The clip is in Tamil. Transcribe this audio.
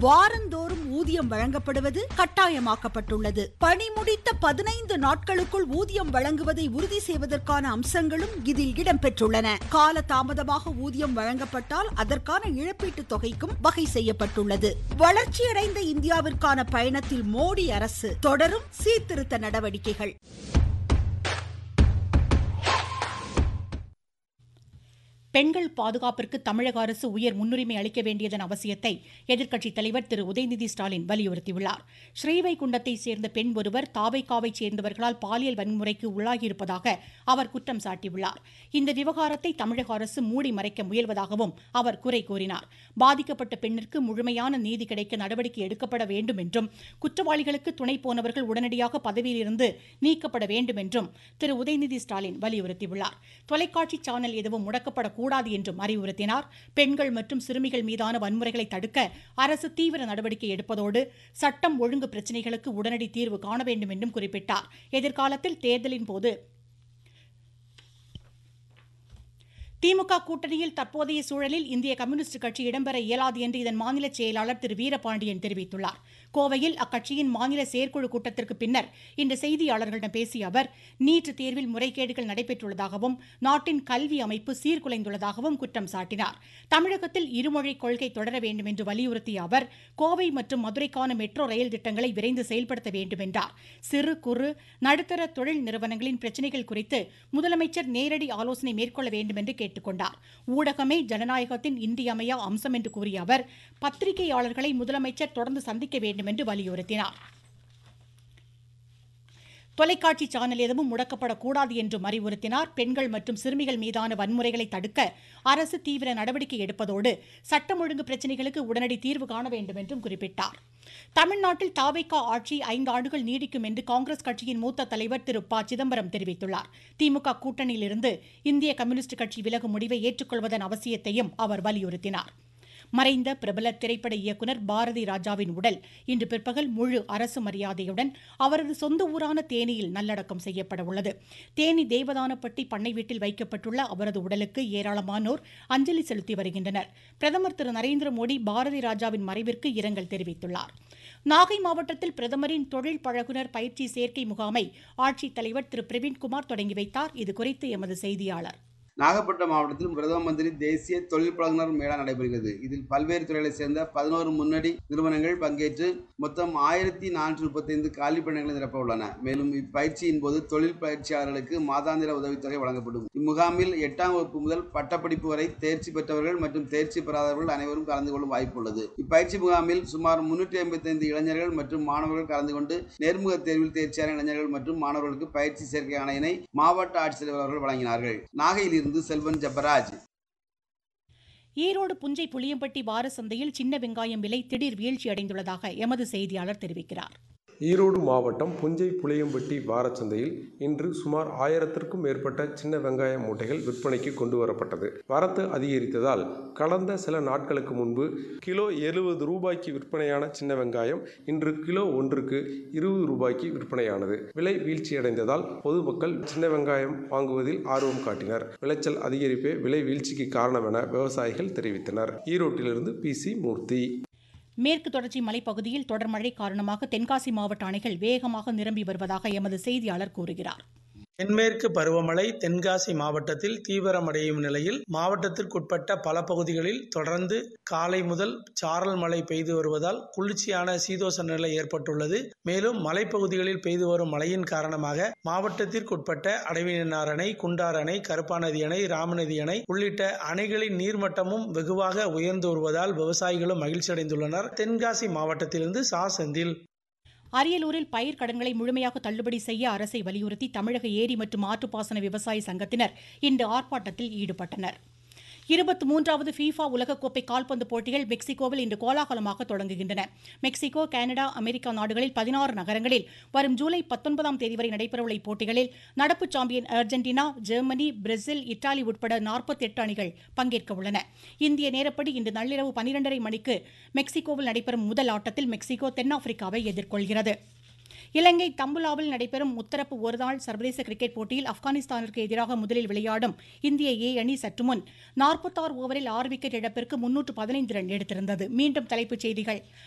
வாரந்தோறும் ஊதியம் வழங்கப்படுவது கட்டாயமாக்கப்பட்டுள்ளது பணி முடித்த பதினைந்து நாட்களுக்குள் ஊதியம் வழங்குவதை உறுதி செய்வதற்கான அம்சங்களும் இதில் இடம்பெற்றுள்ளன கால தாமதமாக ஊதியம் வழங்கப்பட்டால் அதற்கான இழப்பீட்டுத் தொகைக்கும் வகை செய்யப்பட்டுள்ளது வளர்ச்சியடைந்த இந்தியாவிற்கான பயணத்தில் மோடி அரசு தொடரும் சீர்திருத்த நடவடிக்கைகள் பெண்கள் பாதுகாப்பிற்கு தமிழக அரசு உயர் முன்னுரிமை அளிக்க வேண்டியதன் அவசியத்தை எதிர்க்கட்சித் தலைவர் திரு உதயநிதி ஸ்டாலின் வலியுறுத்தியுள்ளார் ஸ்ரீவைகுண்டத்தை சேர்ந்த பெண் ஒருவர் தாவைக்காவைச் சேர்ந்தவர்களால் பாலியல் வன்முறைக்கு உள்ளாகியிருப்பதாக அவர் குற்றம் சாட்டியுள்ளார் இந்த விவகாரத்தை தமிழக அரசு மூடி மறைக்க முயல்வதாகவும் அவர் குறை கூறினார் பாதிக்கப்பட்ட பெண்ணிற்கு முழுமையான நீதி கிடைக்க நடவடிக்கை எடுக்கப்பட வேண்டும் என்றும் குற்றவாளிகளுக்கு துணை போனவர்கள் உடனடியாக பதவியிலிருந்து நீக்கப்பட வேண்டும் என்றும் திரு உதயநிதி ஸ்டாலின் வலியுறுத்தியுள்ளார் தொலைக்காட்சி சேனல் எதுவும் முடக்கப்பட கூடாது என்றும் அறிவுறுத்தினார் பெண்கள் மற்றும் சிறுமிகள் மீதான வன்முறைகளை தடுக்க அரசு தீவிர நடவடிக்கை எடுப்பதோடு சட்டம் ஒழுங்கு பிரச்சினைகளுக்கு உடனடி தீர்வு காண வேண்டும் என்றும் குறிப்பிட்டார் எதிர்காலத்தில் தேர்தலின் போது திமுக கூட்டணியில் தற்போதைய சூழலில் இந்திய கம்யூனிஸ்ட் கட்சி இடம்பெற இயலாது என்று இதன் மாநில செயலாளர் திரு வீரபாண்டியன் தெரிவித்துள்ளார் கோவையில் அக்கட்சியின் மாநில செயற்குழு கூட்டத்திற்கு பின்னர் இன்று செய்தியாளர்களிடம் பேசிய அவர் நீட் தேர்வில் முறைகேடுகள் நடைபெற்றுள்ளதாகவும் நாட்டின் கல்வி அமைப்பு சீர்குலைந்துள்ளதாகவும் குற்றம் சாட்டினார் தமிழகத்தில் இருமொழி கொள்கை தொடர வேண்டும் என்று வலியுறுத்திய அவர் கோவை மற்றும் மதுரைக்கான மெட்ரோ ரயில் திட்டங்களை விரைந்து செயல்படுத்த வேண்டும் என்றார் சிறு குறு நடுத்தர தொழில் நிறுவனங்களின் பிரச்சினைகள் குறித்து முதலமைச்சர் நேரடி ஆலோசனை மேற்கொள்ள வேண்டும் என்று கேட்டுக்கொண்டார் ஊடகமே ஜனநாயகத்தின் இன்றியமையா அம்சம் என்று கூறிய அவர் பத்திரிகையாளர்களை முதலமைச்சர் தொடர்ந்து சந்திக்க வேண்டும் என்று வலியுறுத்தினார் தொலைக்காட்சி சேனல் எதுவும் முடக்கப்படக்கூடாது என்றும் அறிவுறுத்தினார் பெண்கள் மற்றும் சிறுமிகள் மீதான வன்முறைகளை தடுக்க அரசு தீவிர நடவடிக்கை எடுப்பதோடு சட்டம் ஒழுங்கு பிரச்சினைகளுக்கு உடனடி தீர்வு காண வேண்டும் என்றும் குறிப்பிட்டார் தமிழ்நாட்டில் தாவைக்கா ஆட்சி ஐந்து ஆண்டுகள் நீடிக்கும் என்று காங்கிரஸ் கட்சியின் மூத்த தலைவர் திரு ப சிதம்பரம் தெரிவித்துள்ளார் திமுக கூட்டணியிலிருந்து இந்திய கம்யூனிஸ்ட் கட்சி விலகும் முடிவை ஏற்றுக்கொள்வதன் அவசியத்தையும் அவர் வலியுறுத்தினார் மறைந்த பிரபல திரைப்பட இயக்குனர் பாரதி ராஜாவின் உடல் இன்று பிற்பகல் முழு அரசு மரியாதையுடன் அவரது சொந்த ஊரான தேனியில் நல்லடக்கம் செய்யப்பட உள்ளது தேனி தேவதானப்பட்டி பண்ணை வீட்டில் வைக்கப்பட்டுள்ள அவரது உடலுக்கு ஏராளமானோர் அஞ்சலி செலுத்தி வருகின்றனர் பிரதமர் திரு நரேந்திர மோடி பாரதி ராஜாவின் மறைவிற்கு இரங்கல் தெரிவித்துள்ளார் நாகை மாவட்டத்தில் பிரதமரின் தொழில் பழகுனர் பயிற்சி சேர்க்கை முகாமை ஆட்சித்தலைவர் திரு பிரவீன்குமார் தொடங்கி வைத்தார் இதுகுறித்து எமது செய்தியாளர் நாகப்பட்டினம் மாவட்டத்தில் பிரதம மந்திரி தேசிய தொழில் பழகுனர் மேளா நடைபெறுகிறது இதில் பல்வேறு துறைகளைச் சேர்ந்த பதினோரு முன்னணி நிறுவனங்கள் பங்கேற்று மொத்தம் ஆயிரத்தி நானூற்றி முப்பத்தைந்து காலி பணிகளை நிரப்ப உள்ளன மேலும் இப்பயிற்சியின் போது தொழில் பயிற்சியாளர்களுக்கு மாதாந்திர உதவித்தொகை வழங்கப்படும் இம்முகாமில் எட்டாம் வகுப்பு முதல் பட்டப்படிப்பு வரை தேர்ச்சி பெற்றவர்கள் மற்றும் தேர்ச்சி பெறாதவர்கள் அனைவரும் கலந்து கொள்ளும் வாய்ப்பு உள்ளது இப்பயிற்சி முகாமில் சுமார் முன்னூற்றி ஐம்பத்தைந்து இளைஞர்கள் மற்றும் மாணவர்கள் கலந்து கொண்டு நேர்முக தேர்வில் தேர்ச்சியான இளைஞர்கள் மற்றும் மாணவர்களுக்கு பயிற்சி சேர்க்கை ஆணையினை மாவட்ட ஆட்சித்தலைவர் அவர்கள் வழங்கினார்கள் நாகையில் இருந்து செல்வன் ஜப்பராஜ் ஈரோடு புஞ்சை புளியம்பட்டி வார சந்தையில் சின்ன வெங்காயம் விலை திடீர் வீழ்ச்சி அடைந்துள்ளதாக எமது செய்தியாளர் தெரிவிக்கிறார் ஈரோடு மாவட்டம் புஞ்சை புளியம்பட்டி வாரச்சந்தையில் இன்று சுமார் ஆயிரத்திற்கும் மேற்பட்ட சின்ன வெங்காய மூட்டைகள் விற்பனைக்கு கொண்டு வரப்பட்டது வரத்து அதிகரித்ததால் கடந்த சில நாட்களுக்கு முன்பு கிலோ எழுபது ரூபாய்க்கு விற்பனையான சின்ன வெங்காயம் இன்று கிலோ ஒன்றுக்கு இருபது ரூபாய்க்கு விற்பனையானது விலை வீழ்ச்சியடைந்ததால் பொதுமக்கள் சின்ன வெங்காயம் வாங்குவதில் ஆர்வம் காட்டினர் விளைச்சல் அதிகரிப்பே விலை வீழ்ச்சிக்கு காரணம் என விவசாயிகள் தெரிவித்தனர் ஈரோட்டிலிருந்து பி சி மூர்த்தி மேற்கு தொடர்ச்சி மலைப்பகுதியில் தொடர் மழை காரணமாக தென்காசி மாவட்ட அணைகள் வேகமாக நிரம்பி வருவதாக எமது செய்தியாளர் கூறுகிறார் தென்மேற்கு பருவமழை தென்காசி மாவட்டத்தில் தீவிரமடையும் நிலையில் மாவட்டத்திற்குட்பட்ட பல பகுதிகளில் தொடர்ந்து காலை முதல் சாரல் மழை பெய்து வருவதால் குளிர்ச்சியான சீதோச நிலை ஏற்பட்டுள்ளது மேலும் மலைப்பகுதிகளில் பெய்து வரும் மழையின் காரணமாக மாவட்டத்திற்குட்பட்ட அடைவினார் அணை குண்டார் அணை கருப்பாநதி அணை ராமநதி அணை உள்ளிட்ட அணைகளின் நீர்மட்டமும் வெகுவாக உயர்ந்து வருவதால் விவசாயிகளும் மகிழ்ச்சி அடைந்துள்ளனர் தென்காசி மாவட்டத்திலிருந்து சா செந்தில் அரியலூரில் பயிர் கடன்களை முழுமையாக தள்ளுபடி செய்ய அரசை வலியுறுத்தி தமிழக ஏரி மற்றும் ஆற்றுப்பாசன விவசாய சங்கத்தினர் இன்று ஆர்ப்பாட்டத்தில் ஈடுபட்டனர் இருபத்தி மூன்றாவது ஃபீஃபா உலகக்கோப்பை கால்பந்து போட்டிகள் மெக்சிகோவில் இன்று கோலாகலமாக தொடங்குகின்றன மெக்சிகோ கனடா அமெரிக்கா நாடுகளில் பதினாறு நகரங்களில் வரும் ஜூலை பத்தொன்பதாம் தேதி வரை நடைபெறவுள்ள இப்போட்டிகளில் நடப்பு champion Argentina Germany Brazil Italy உட்பட நாற்பத்தி எட்டு அணிகள் பங்கேற்க உள்ளன இந்திய நேரப்படி இன்று நள்ளிரவு பனிரெண்டரை மணிக்கு மெக்சிகோவில் நடைபெறும் முதல் ஆட்டத்தில் மெக்சிகோ தென்னாப்பிரிக்காவை எதிர்கொள்கிறது இலங்கை தம்புலாவில் நடைபெறும் முத்தரப்பு ஒருநாள் சர்வதேச கிரிக்கெட் போட்டியில் ஆப்கானிஸ்தானிற்கு எதிராக முதலில் விளையாடும் இந்திய ஏ அணி சற்று முன் நாற்பத்தாறு ஓவரில் ஆறு விக்கெட் இழப்பிற்கு முன்னூற்று பதினைந்து ரன் எடுத்திருந்தது மீண்டும் தலைப்புச் செய்திகள்